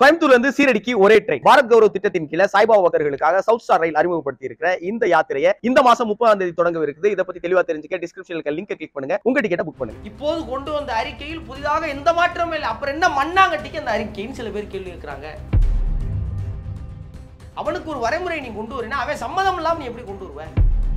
கோயம்புத்தூர்ல இருந்து சீரடிக்கு ஒரே ட்ரெயின் பாரத் கௌரவ் திட்டத்தின் கீழ சாய்பாபா பக்தர்களுக்காக சவுத் ஸ்டார் ரயில் அறிமுகப்படுத்தி இருக்கிற இந்த யாத்திரையை இந்த மாசம் முப்பதாம் தேதி தொடங்க இருக்குது இதை பத்தி தெளிவா தெரிஞ்சுக்க டிஸ்கிரிப்ஷன்ல இருக்க லிங்க் கிளிக் பண்ணுங்க உங்க டிக்கெட்டை புக் பண்ணுங்க இப்போது கொண்டு வந்த அறிக்கையில் புதிதாக எந்த மாற்றமும் இல்லை அப்புறம் என்ன மண்ணாங்கட்டிக்கு அந்த அறிக்கைன்னு சில பேர் கேள்வி கேட்குறாங்க அவனுக்கு ஒரு வரைமுறை நீ கொண்டு வரேன்னா அவன் சம்மதம் இல்லாம நீ எப்படி கொண்டு வருவ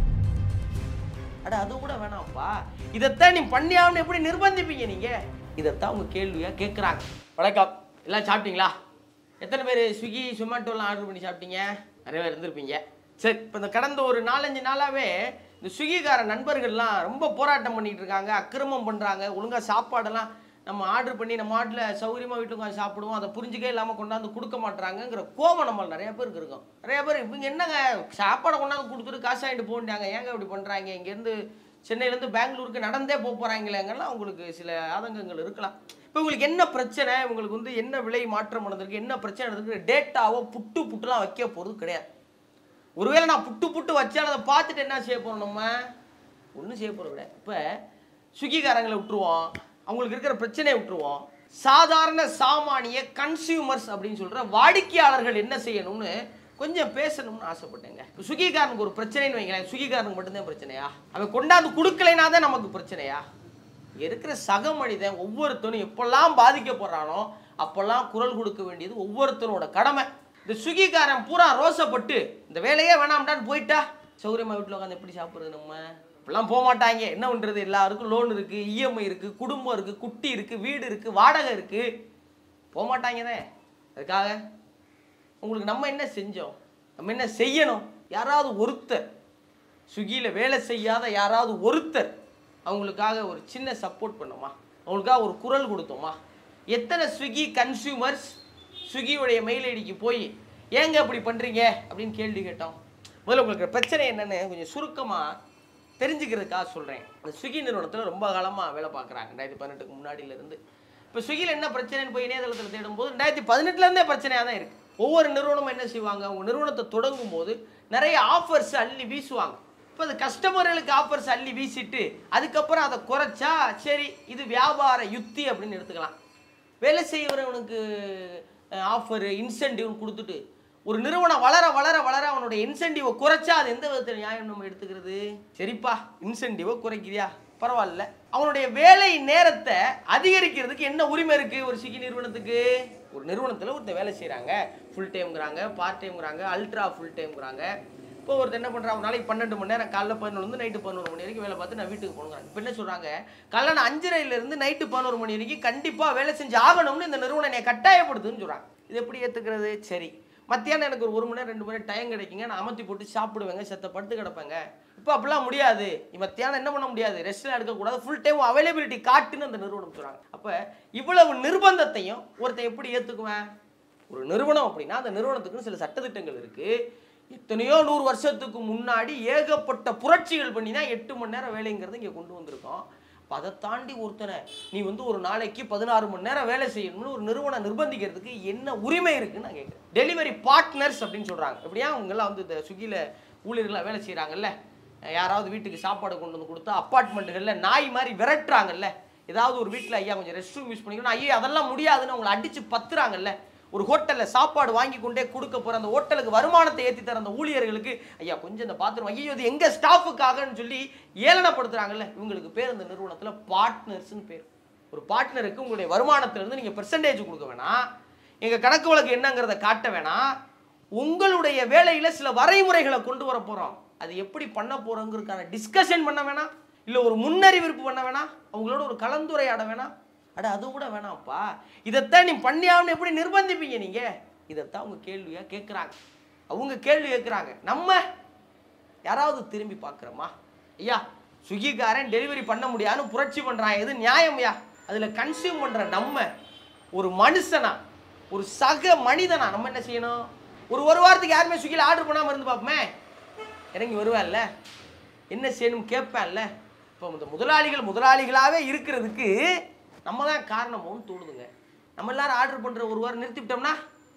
அட அது கூட வேணாம்ப்பா இதைத்தான் நீ பண்ணியாமனு எப்படி நிர்பந்திப்பீங்க நீங்க இதைத்தான் உங்க கேள்வியா கேட்குறாங்க வணக்கம் எல்லாம் சாப்பிட்டீங்களா எத்தனை பேர் ஸ்விக்கி சொமேட்டோலாம் ஆர்டர் பண்ணி சாப்பிட்டீங்க நிறைய பேர் இருந்திருப்பீங்க சரி இப்போ இந்த கடந்த ஒரு நாலஞ்சு நாளாவே இந்த ஸ்விக்கிக்கார நண்பர்கள்லாம் ரொம்ப போராட்டம் பண்ணிட்டு இருக்காங்க அக்கிரமம் பண்றாங்க ஒழுங்கா சாப்பாடெல்லாம் நம்ம ஆர்டர் பண்ணி நம்ம நாட்டில் சௌகரியமாக வீட்டுக்கு உட்காந்து சாப்பிடுவோம் அதை புரிஞ்சுக்கே இல்லாமல் கொண்டாந்து கொடுக்க மாட்றாங்கங்கிற கோபம் நம்ம நிறைய பேருக்கு இருக்கும் நிறைய பேர் இவங்க என்னங்க சாப்பாடை கொண்டாந்து கொடுத்துட்டு காசு வாங்கிட்டு போண்டாங்க ஏங்க இப்படி பண்ணுறாங்க இங்கேருந்து சென்னையிலேருந்து பெங்களூருக்கு நடந்தே போக போகிறாங்களேங்கலாம் உங்களுக்கு சில ஆதங்கங்கள் இருக்கலாம் இப்போ உங்களுக்கு என்ன பிரச்சனை உங்களுக்கு வந்து என்ன விலை மாற்றம் நடந்திருக்கு என்ன பிரச்சனை நடந்திருக்கு டேட்டாவோ புட்டு புட்டுலாம் வைக்க போகிறது கிடையாது ஒருவேளை நான் புட்டு புட்டு வச்சாலும் அதை பார்த்துட்டு என்ன செய்ய போகிறோம் நம்ம ஒன்றும் செய்ய போகிறது கிடையாது இப்போ ஸ்விக்கிக்காரங்களை விட்டுருவோம் அவங்களுக்கு இருக்கிற பிரச்சனையை விட்டுருவோம் சாதாரண சாமானிய கன்சியூமர்ஸ் அப்படின்னு சொல்கிற வாடிக்கையாளர்கள் என்ன செய்யணும்னு கொஞ்சம் பேசணும்னு ஆசைப்பட்டேங்க இப்போ ஸ்விக்கிக்காரனுக்கு ஒரு பிரச்சனைன்னு வைங்களேன் ஸ்விக்கிக்காரனுக்கு மட்டும்தான் பிரச்சனையா அவன் கொண்டாந்து கொடுக்கலைனா தான் நமக்கு பிரச்சனையா இங்க இருக்கிற சக மனிதன் ஒவ்வொருத்தனும் எப்பெல்லாம் பாதிக்கப்படுறானோ அப்பெல்லாம் குரல் கொடுக்க வேண்டியது ஒவ்வொருத்தனோட கடமை இந்த ஸ்விக்கிக்காரன் பூரா ரோசப்பட்டு இந்த வேலையே வேணாம்டான்னு போயிட்டா சௌகரியமா வீட்டில் உட்காந்து எப்படி சாப்பிட்றது நம்ம இப்பெல்லாம் போக மாட்டாங்க என்ன பண்ணுறது எல்லாருக்கும் லோன் இருக்குது இஎம்ஐ இருக்குது குடும்பம் இருக்குது குட்டி இருக்குது வீடு இருக்குது வாடகை இருக்குது போக மாட்டாங்கதே அதுக்காக உங்களுக்கு நம்ம என்ன செஞ்சோம் நம்ம என்ன செய்யணும் யாராவது ஒருத்தர் ஸ்விக்கியில் வேலை செய்யாத யாராவது ஒருத்தர் அவங்களுக்காக ஒரு சின்ன சப்போர்ட் பண்ணோமா அவங்களுக்காக ஒரு குரல் கொடுத்தோமா எத்தனை ஸ்விக்கி கன்சியூமர்ஸ் ஸ்விக்கியுடைய மெயில் ஐடிக்கு போய் ஏங்க இப்படி பண்ணுறீங்க அப்படின்னு கேள்வி கேட்டோம் முதல்ல உங்களுக்கு பிரச்சனை என்னன்னு கொஞ்சம் சுருக்கமாக தெரிஞ்சுக்கிறதுக்காக சொல்கிறேன் இந்த ஸ்விக்கி நிறுவனத்தில் ரொம்ப காலமாக வேலை பார்க்குறாங்க ரெண்டாயிரத்தி பதினெட்டுக்கு முன்னாடியிலேருந்து இப்போ ஸ்விக்கியில் என்ன பிரச்சனைன்னு போய் இணையதளத்தில் தேடும்போது ரெண்டாயிரத்தி பதினெட்டுலேருந்தே பிரச்சனையாக தான் இருக்குது ஒவ்வொரு நிறுவனமும் என்ன செய்வாங்க அவங்க நிறுவனத்தை தொடங்கும் போது நிறைய ஆஃபர்ஸ் அள்ளி வீசுவாங்க இப்போ அது கஸ்டமர்களுக்கு ஆஃபர்ஸ் அள்ளி வீசிட்டு அதுக்கப்புறம் அதை குறைச்சா சரி இது வியாபார யுக்தி அப்படின்னு எடுத்துக்கலாம் வேலை செய்கிறவனுக்கு ஆஃபரு இன்சென்டிவ்னு கொடுத்துட்டு ஒரு நிறுவனம் வளர வளர வளர அவனுடைய இன்சென்டிவை குறைச்சா அது எந்த விதத்தில் நியாயம் நம்ம எடுத்துக்கிறது சரிப்பா இன்சென்டிவை குறைக்கிறியா பரவாயில்ல அவனுடைய வேலை நேரத்தை அதிகரிக்கிறதுக்கு என்ன உரிமை இருக்கு ஒரு சிக்கி நிறுவனத்துக்கு ஒரு நிறுவனத்தில் ஒருத்தர் வேலை செய்கிறாங்க ஃபுல் டைம்ங்கிறாங்க பார்ட் டைம்ங்கிறாங்க அல்ட்ரா ஃபுல் டைம்ங்கிறாங்க இப்போ ஒருத்தர் என்ன பண்ணுறான் ஒரு நாளைக்கு பன்னெண்டு மணி நேரம் காலைல பதினொன்று நைட்டு பதினோரு மணி வரைக்கும் வேலை பார்த்து நான் வீட்டுக்கு போகணுங்கிறாங்க இப்போ என்ன சொல்கிறாங்க காலைல அஞ்சரைலேருந்து நைட்டு பதினோரு மணி வரைக்கும் கண்டிப்பாக வேலை செஞ்சு ஆகணும்னு இந்த நிறுவனம் என்னை கட்டாயப்படுதுன்னு சொல்கிறாங்க இது எப்படி ஏற்றுக்கிறது சரி மத்தியானம் எனக்கு ஒரு ஒரு மணி நேரம் ரெண்டு மணி நேரம் டைம் கிடைக்குங்க நான் அமர்த்தி போட்டு சாப்பிடுவேங்க செத்த படுத்து கிடப்பேங்க இப்போ அப்படிலாம் முடியாது நீ மத்தியானம் என்ன பண்ண முடியாது ரெஸ்ட்லாம் எடுக்கக்கூடாது ஃபுல் டைம் அவைலபிலிட்டி காட்டுன்னு அந்த நிறுவனம் சொல்கிறாங்க அப்போ இவ்வளவு நிர்பந்தத்தையும் ஒருத்தன் எப்படி ஏற்றுக்குவேன் ஒரு நிறுவனம் அப்படின்னா அந்த நிறுவனத்துக்குன்னு சில சட்டத்திட்டங்கள் இருக்குது எத்தனையோ நூறு வருஷத்துக்கு முன்னாடி ஏகப்பட்ட புரட்சிகள் பண்ணி தான் எட்டு மணி நேரம் வேலைங்கிறது இங்கே கொண்டு வந்திருக்கோம் அப்ப அதை தாண்டி ஒருத்தனை நீ வந்து ஒரு நாளைக்கு பதினாறு மணி நேரம் வேலை செய்யணும்னு ஒரு நிறுவனம் நிர்பந்திக்கிறதுக்கு என்ன உரிமை இருக்குன்னு நான் கேட்குறேன் டெலிவரி பார்ட்னர்ஸ் அப்படின்னு சொல்கிறாங்க எப்படியா அவங்கெல்லாம் வந்து இந்த ஸ்விக்கியில் ஊழியர்களாக வேலை செய்கிறாங்கல்ல யாராவது வீட்டுக்கு சாப்பாடு கொண்டு வந்து கொடுத்தா அப்பார்ட்மெண்ட்டுகளில் நாய் மாதிரி விரட்டுறாங்கல்ல ஏதாவது ஒரு வீட்டில் ஐயா கொஞ்சம் ரெஸ்ட் ரூம் யூஸ் பண்ணிக்கணும் ஐயா அதெல்லாம் முடியாதுன்னு அவங்களை அடித்து பத்துறாங்கல்ல ஒரு ஹோட்டலில் சாப்பாடு வாங்கி கொண்டே கொடுக்க போகிற அந்த ஹோட்டலுக்கு வருமானத்தை ஏற்றி தர அந்த ஊழியர்களுக்கு ஐயா கொஞ்சம் இந்த பாத்ரூம் ஐயோ இது எங்கள் ஸ்டாஃபுக்காகன்னு சொல்லி ஏளனப்படுத்துறாங்கல்ல இவங்களுக்கு பேர் இந்த நிறுவனத்தில் பார்ட்னர்ஸ்னு பேர் ஒரு பார்ட்னருக்கு உங்களுடைய வருமானத்திலிருந்து நீங்கள் பெர்சன்டேஜ் கொடுக்க வேணாம் எங்கள் கணக்கு வழக்கு என்னங்கிறத காட்ட வேணாம் உங்களுடைய வேலையில் சில வரைமுறைகளை கொண்டு வர போகிறோம் அது எப்படி பண்ண போகிறோங்கிறதுக்கான டிஸ்கஷன் பண்ண வேணாம் இல்லை ஒரு முன்னறிவிப்பு பண்ண வேணாம் அவங்களோட ஒரு கலந்துரையாட வேணாம் அட அது கூட வேணாம்ப்பா இதைத்தான் நீ பண்ணியாகணும் எப்படி நிர்பந்திப்பீங்க நீங்கள் இதைத்தான் அவங்க கேள்வியாக கேட்குறாங்க அவங்க கேள்வி கேட்குறாங்க நம்ம யாராவது திரும்பி பார்க்குறோமா ஐயா ஸ்விக்கிக்காரன் டெலிவரி பண்ண முடியாதுன்னு புரட்சி பண்ணுறான் எது நியாயம்யா அதில் கன்சியூம் பண்ணுற நம்ம ஒரு மனுஷனா ஒரு சக மனிதனா நம்ம என்ன செய்யணும் ஒரு ஒரு வாரத்துக்கு யாருமே ஸ்விக்கியில் ஆர்டர் பண்ணாமல் இருந்து பார்ப்போமே இறங்கி வருவேன்ல என்ன செய்யணும் கேட்பேன்ல இப்போ இந்த முதலாளிகள் முதலாளிகளாகவே இருக்கிறதுக்கு நம்ம தான் காரணமும் தோணுதுங்க நம்ம எல்லாரும் ஆர்டர் பண்ணுற ஒரு வாரம் நிறுத்திவிட்டோம்னா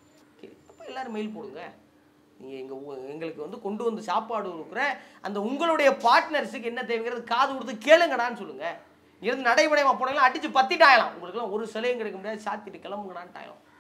அப்போ எல்லாரும் மெயில் போடுங்க நீங்கள் எங்கள் எங்களுக்கு வந்து கொண்டு வந்து சாப்பாடு கொடுக்குற அந்த உங்களுடைய பார்ட்னர்ஸுக்கு என்ன தேவைங்கிறது காது கொடுத்து கேளுங்கடான்னு சொல்லுங்கள் இருந்து நடைமுறைமா போனாலும் அடித்து பத்திட்டாயலாம் உங்களுக்குலாம் ஒரு சிலையும் கிடைக்க முடியாது சாத்திட்டு கிளம்புங்கடான்ட்டாயலாம்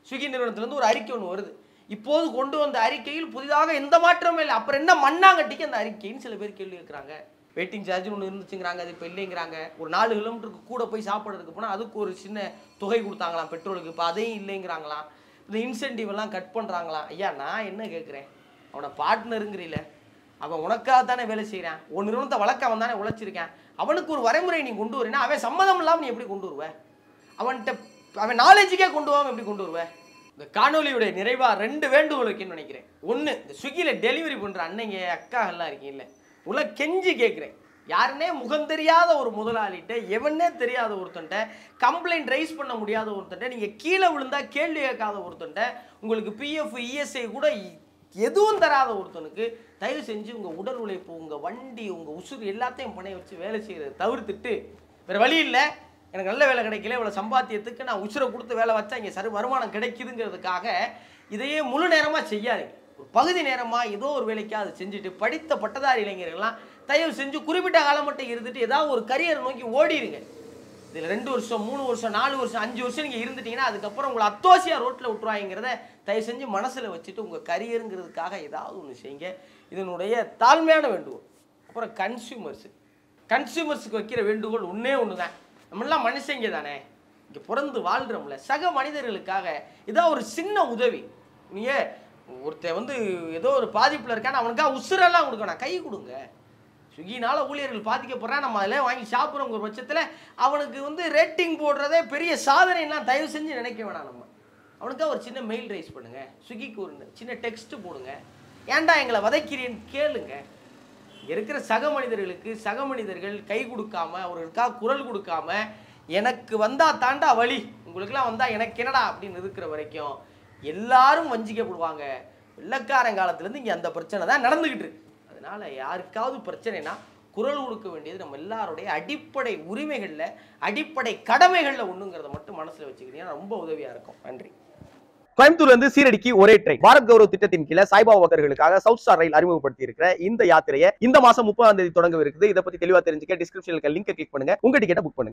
ஸ்விக்கி நிறுவனத்திலிருந்து ஒரு அறிக்கை ஒன்று வருது இப்போது கொண்டு வந்த அறிக்கையில் புதிதாக எந்த மாற்றமும் இல்லை அப்புறம் என்ன மண்ணாங்கட்டிக்கு அந்த அறிக்கைன்னு சில பேர் கேள்வி கேட்குறாங்க வெயிட்டிங் சார்ஜ் ஒன்று இருந்துச்சுங்கிறாங்க அது இப்போ இல்லைங்கிறாங்க ஒரு நாலு கிலோமீட்டருக்கு கூட போய் சாப்பிட்றதுக்கு போனால் அதுக்கு ஒரு சின்ன தொகை கொடுத்தாங்களாம் பெட்ரோலுக்கு இப்போ அதையும் இல்லைங்கிறாங்களாம் இந்த இன்சென்டிவ் எல்லாம் கட் பண்ணுறாங்களாம் ஐயா நான் என்ன கேட்குறேன் அவனை பார்ட்னருங்கிறீல அவன் உனக்காக தானே வேலை செய்கிறான் உன் நிறுவனத்தை வளர்க்க அவன் தானே உழைச்சிருக்கான் அவனுக்கு ஒரு வரைமுறை நீ கொண்டு வரேன்னா அவன் சம்மதம் இல்லாமல் நீ எப்படி கொண்டு வருவ அவன்கிட்ட அவன் நாலேஜுக்கே கொண்டு வராம எப்படி கொண்டு வருவ இந்த காணொலியுடைய நிறைவா ரெண்டு வேண்டுகோள் வைக்கணும்னு நினைக்கிறேன் ஒன்று இந்த ஸ்விக்கியில் டெலிவரி பண்ணுற அன்னைங்க அக்கா எல்லாம் இருக்கீங்கல்ல உள்ள கெஞ்சி கேட்குறேன் யாருனே முகம் தெரியாத ஒரு முதலாளிகிட்ட எவனே தெரியாத ஒருத்தன்ட்ட கம்ப்ளைண்ட் ரைஸ் பண்ண முடியாத ஒருத்தன்ட்ட நீங்கள் கீழே விழுந்தா கேள்வி கேட்காத ஒருத்தன்ட்ட உங்களுக்கு பிஎஃப் இஎஸ்ஐ கூட எதுவும் தராத ஒருத்தனுக்கு தயவு செஞ்சு உங்கள் உடல் உழைப்பு உங்கள் வண்டி உங்கள் உசுறு எல்லாத்தையும் பணைய வச்சு வேலை செய்கிறத தவிர்த்துட்டு வேறு வழி இல்லை எனக்கு நல்ல வேலை கிடைக்கல இவ்வளோ சம்பாத்தியத்துக்கு நான் உசுரை கொடுத்து வேலை வச்சா இங்கே சரி வருமானம் கிடைக்குதுங்கிறதுக்காக இதையே முழு நேரமாக செய்யாதீங்க ஒரு பகுதி நேரமாக ஏதோ ஒரு வேலைக்காக அதை செஞ்சுட்டு படித்த பட்டதாரி இளைஞர்கள்லாம் தயவு செஞ்சு குறிப்பிட்ட காலம் மட்டும் இருந்துட்டு ஏதாவது ஒரு கரியரை நோக்கி ஓடிடுங்க இதில் ரெண்டு வருஷம் மூணு வருஷம் நாலு வருஷம் அஞ்சு வருஷம் நீங்கள் இருந்துட்டீங்கன்னா அதுக்கப்புறம் உங்களை அத்தோசியாக ரோட்டில் விட்டுருவாங்கிறத தயவு செஞ்சு மனசில் வச்சுட்டு உங்கள் கரியருங்கிறதுக்காக ஏதாவது ஒன்று செய்யுங்க இதனுடைய தாழ்மையான வேண்டுகோள் அப்புறம் கன்சியூமர்ஸு கன்சியூமர்ஸுக்கு வைக்கிற வேண்டுகோள் ஒன்றே ஒன்று தான் நம்மளாம் மனுஷங்க தானே இங்கே பிறந்து வாழ்கிறோம்ல சக மனிதர்களுக்காக ஏதோ ஒரு சின்ன உதவி நீங்கள் ஒருத்தன் வந்து ஏதோ ஒரு பாதிப்பில் இருக்கான்னு அவனுக்காக உசுரெல்லாம் கொடுக்கணும் கை கொடுங்க ஸ்விக்கினால ஊழியர்கள் பாதிக்கப்படுறான் நம்ம அதில் வாங்கி சாப்பிட்றோங்கிற பட்சத்தில் அவனுக்கு வந்து ரேட்டிங் போடுறதே பெரிய சாதனைலாம் தயவு செஞ்சு நினைக்க வேணாம் நம்ம அவனுக்காக ஒரு சின்ன மெயில் ரைஸ் பண்ணுங்க ஸ்விக்கிக்கு ஒரு சின்ன டெக்ஸ்ட் போடுங்க ஏன்டா எங்களை வதைக்கிறேன்னு கேளுங்க இங்க இருக்கிற சக மனிதர்களுக்கு சக மனிதர்கள் கை கொடுக்காம அவர்களுக்காக குரல் கொடுக்காம எனக்கு வந்தா தாண்டா வழி உங்களுக்கெல்லாம் வந்தா எனக்கு என்னடா அப்படின்னு இருக்கிற வரைக்கும் எல்லாரும் வஞ்சிக்கப்படுவாங்க வெள்ளக்காரன் காலத்துலேருந்து இங்கே அந்த பிரச்சனை தான் நடந்துக்கிட்டு இருக்கு அதனால யாருக்காவது பிரச்சனைனா குரல் கொடுக்க வேண்டியது நம்ம எல்லாருடைய அடிப்படை உரிமைகளில் அடிப்படை கடமைகளில் ஒண்ணுங்கிறத மட்டும் மனசுல வச்சுக்கிட்டீங்கன்னா ரொம்ப உதவியா இருக்கும் நன்றி கோயம்புத்தூர்ல இருந்து சீரடிக்கு ஒரே ட்ரெயின் பாரத் கௌரவ் திட்டத்தின் கீழே சாய்பாபா பக்தர்களுக்காக சவுத் ஸ்டார் ரயில் அறிமுகப்படுத்தி இருக்கிற இந்த யாத்திரையை இந்த மாசம் முப்பதாம் தேதி தொடங்க இருக்குது இதை பத்தி தெளிவா தெரிஞ்சுக்க டிஸ்கிரிப்ஷனுக்கு லிங்க் கிளிக் பண்ணுங்க உங்க டிக்கெட்டை புக் பண்ணுங்க